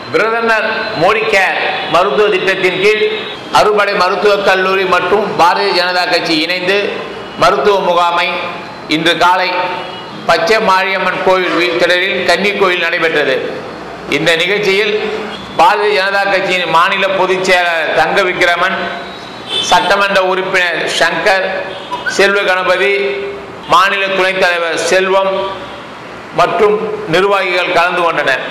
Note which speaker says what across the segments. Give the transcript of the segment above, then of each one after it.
Speaker 1: பிரதமர் மோடி கேர் மருத்துவ திட்டத்தின் கீழ் அறுபடை மருத்துவக் கல்லூரி மற்றும் பாரதிய ஜனதா கட்சி இணைந்து மருத்துவ முகாமை இன்று காலை பச்சை மாரியம்மன் கோவில் வீழ்த்திடலில் கன்னி கோயில் நடைபெற்றது இந்த நிகழ்ச்சியில் பாரதிய ஜனதா கட்சியின் மாநில பொதுச் செயலாளர் தங்க விக்ரமன் சட்டமன்ற உறுப்பினர் சங்கர் செல்வ கணபதி மாநில துணைத் தலைவர் செல்வம் மற்றும் நிர்வாகிகள் கலந்து கொண்டனர்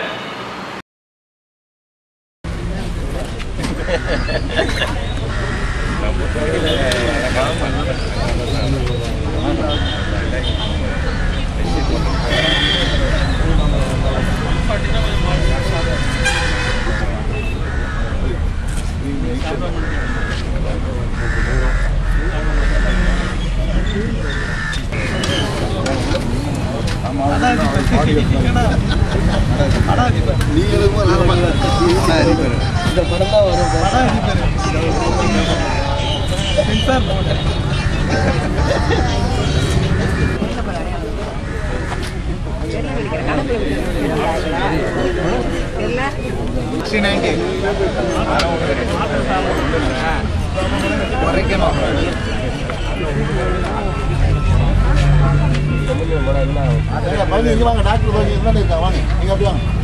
Speaker 2: பழனி இங்க வாங்க டாக்டர் பழனி இருந்தா வாங்க நீங்க அப்படியே வாங்க